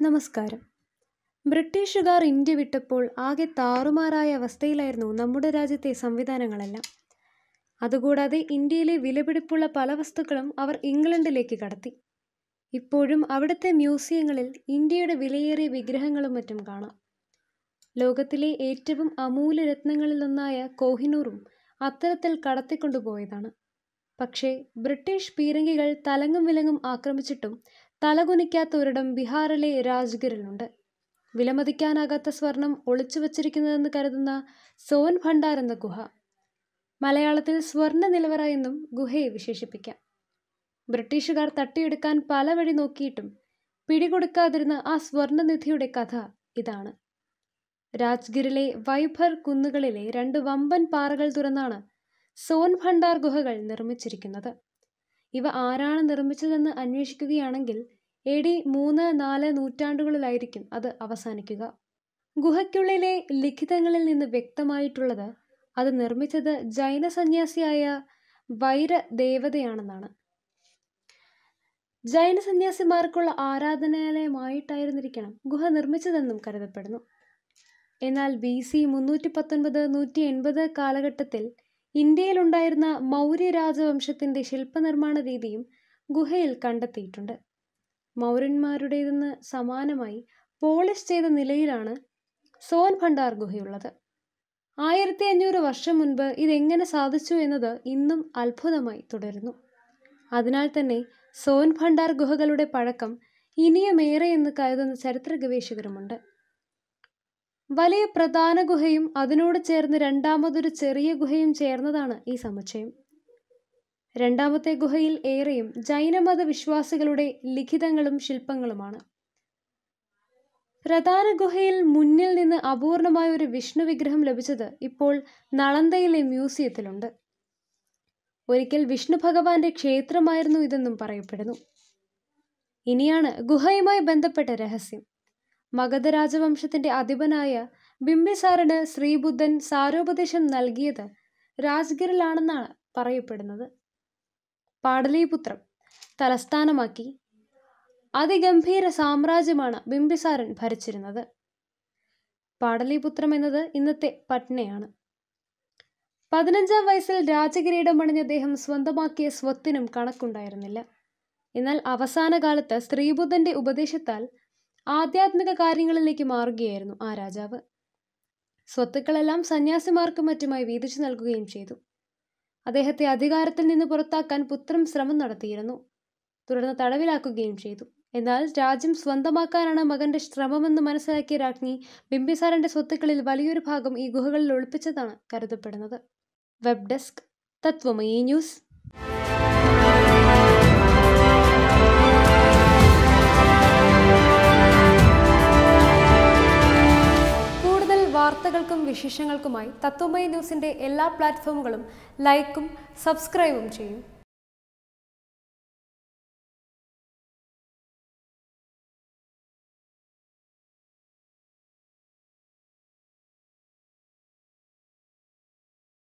നമസ്കാരം ബ്രിട്ടീഷുകാർ ഇന്ത്യ വിട്ടപ്പോൾ ആകെ താറുമാറായ അവസ്ഥയിലായിരുന്നു നമ്മുടെ രാജ്യത്തെ സംവിധാനങ്ങളെല്ലാം അതുകൂടാതെ ഇന്ത്യയിലെ വിലപിടിപ്പുള്ള പല വസ്തുക്കളും അവർ ഇംഗ്ലണ്ടിലേക്ക് കടത്തി ഇപ്പോഴും അവിടുത്തെ മ്യൂസിയങ്ങളിൽ ഇന്ത്യയുടെ വിലയേറിയ വിഗ്രഹങ്ങളും മറ്റും കാണാം ലോകത്തിലെ ഏറ്റവും അമൂല്യരത്നങ്ങളിലൊന്നായ കോഹിനൂറും അത്തരത്തിൽ കടത്തിക്കൊണ്ടുപോയതാണ് പക്ഷേ ബ്രിട്ടീഷ് പീരങ്കികൾ തലങ്ങും വിലങ്ങും ആക്രമിച്ചിട്ടും തലകുനിക്കാത്ത ഒരിടം ബീഹാറിലെ രാജ്ഗിറിലുണ്ട് വിലമതിക്കാനാകാത്ത സ്വർണം ഒളിച്ചു വച്ചിരിക്കുന്നതെന്ന് കരുതുന്ന സോൻ ഭണ്ഡാർ എന്ന ഗുഹ മലയാളത്തിൽ സ്വർണ്ണ നിലവറ എന്നും ഗുഹയെ വിശേഷിപ്പിക്കാം ബ്രിട്ടീഷുകാർ തട്ടിയെടുക്കാൻ പല വഴി നോക്കിയിട്ടും പിടികൊടുക്കാതിരുന്ന ആ സ്വർണ്ണനിധിയുടെ കഥ ഇതാണ് രാജ്ഗിറിലെ വൈഭർ കുന്നുകളിലെ രണ്ട് വമ്പൻ പാറകൾ തുറന്നാണ് സോൻ ഭണ്ഡാർ ഗുഹകൾ നിർമ്മിച്ചിരിക്കുന്നത് ഇവ ആരാണ് നിർമ്മിച്ചതെന്ന് അന്വേഷിക്കുകയാണെങ്കിൽ എ ഡി മൂന്ന് നാല് നൂറ്റാണ്ടുകളിലായിരിക്കും അത് അവസാനിക്കുക ഗുഹയ്ക്കുള്ളിലെ ലിഖിതങ്ങളിൽ നിന്ന് വ്യക്തമായിട്ടുള്ളത് അത് നിർമ്മിച്ചത് ജൈന സന്യാസിയായ വൈര ദേവതയാണെന്നാണ് ജൈന സന്യാസിമാർക്കുള്ള ആരാധനാലയമായിട്ടായിരുന്നിരിക്കണം ഗുഹ നിർമ്മിച്ചതെന്നും കരുതപ്പെടുന്നു എന്നാൽ ബി സി മുന്നൂറ്റി പത്തൊൻപത് നൂറ്റി എൺപത് കാലഘട്ടത്തിൽ ഇന്ത്യയിലുണ്ടായിരുന്ന മൗര്യ രാജവംശത്തിൻ്റെ ശില്പനിർമ്മാണ രീതിയും ഗുഹയിൽ കണ്ടെത്തിയിട്ടുണ്ട് മൗര്യന്മാരുടേതെന്ന് സമാനമായി പോളിഷ് ചെയ്ത നിലയിലാണ് സോൻ ഭണ്ഡാർ ഗുഹയുള്ളത് ആയിരത്തി അഞ്ഞൂറ് വർഷം മുൻപ് ഇതെങ്ങനെ സാധിച്ചു എന്നത് ഇന്നും അത്ഭുതമായി തുടരുന്നു അതിനാൽ തന്നെ സോൻ ഭണ്ഡാർ ഗുഹകളുടെ പഴക്കം ഇനിയുമേറെ എന്ന് കരുതുന്ന ചരിത്ര ഗവേഷകരുമുണ്ട് വലിയ പ്രധാന ഗുഹയും അതിനോട് ചേർന്ന് രണ്ടാമതൊരു ചെറിയ ഗുഹയും ചേർന്നതാണ് ഈ സമുച്ചയം രണ്ടാമത്തെ ഗുഹയിൽ ഏറെയും ജൈനമത വിശ്വാസികളുടെ ലിഖിതങ്ങളും ശില്പങ്ങളുമാണ് പ്രധാന ഗുഹയിൽ മുന്നിൽ നിന്ന് അപൂർണമായ ഒരു വിഷ്ണു വിഗ്രഹം ലഭിച്ചത് ഇപ്പോൾ നളന്തയിലെ മ്യൂസിയത്തിലുണ്ട് ഒരിക്കൽ വിഷ്ണു ഭഗവാന്റെ ക്ഷേത്രമായിരുന്നു ഇതെന്നും പറയപ്പെടുന്നു ഇനിയാണ് ഗുഹയുമായി ബന്ധപ്പെട്ട രഹസ്യം മഗധ രാജവംശത്തിന്റെ അധിപനായ ബിംബിസാറിന് ശ്രീബുദ്ധൻ സാരോപദേശം നൽകിയത് രാജ്ഗിറിലാണെന്നാണ് പറയപ്പെടുന്നത് പാടലീപുത്രം തലസ്ഥാനമാക്കി അതിഗംഭീര സാമ്രാജ്യമാണ് ബിംബിസാരൻ ഭരിച്ചിരുന്നത് പാടലീപുത്രം എന്നത് ഇന്നത്തെ പട്നയാണ് പതിനഞ്ചാം വയസ്സിൽ രാജകിരീടം അണിഞ്ഞ അദ്ദേഹം സ്വന്തമാക്കിയ സ്വത്തിനും കണക്കുണ്ടായിരുന്നില്ല എന്നാൽ അവസാന കാലത്ത് സ്ത്രീബുദ്ധന്റെ ഉപദേശത്താൽ ആധ്യാത്മിക കാര്യങ്ങളിലേക്ക് മാറുകയായിരുന്നു ആ രാജാവ് സ്വത്തുക്കളെല്ലാം സന്യാസിമാർക്കും മറ്റുമായി വീതിച്ചു നൽകുകയും ചെയ്തു അദ്ദേഹത്തെ അധികാരത്തിൽ നിന്ന് പുറത്താക്കാൻ പുത്രം ശ്രമം നടത്തിയിരുന്നു തുടർന്ന് തടവിലാക്കുകയും ചെയ്തു എന്നാൽ രാജ്യം സ്വന്തമാക്കാനാണ് മകന്റെ ശ്രമമെന്ന് മനസ്സിലാക്കിയ രാജ്ഞി ബിംബിസാരന്റെ സ്വത്തുക്കളിൽ വലിയൊരു ഭാഗം ഈ ഗുഹകളിൽ ഒളിപ്പിച്ചതാണ് കരുതപ്പെടുന്നത് വെബ് ഡെസ്ക് തത്വമയി ന്യൂസ് കൂടുതൽ വാർത്തകൾക്കും വിശേഷങ്ങൾക്കുമായി തത്വമയി ന്യൂസിന്റെ എല്ലാ പ്ലാറ്റ്ഫോമുകളും ലൈക്കും സബ്സ്ക്രൈബും ചെയ്യും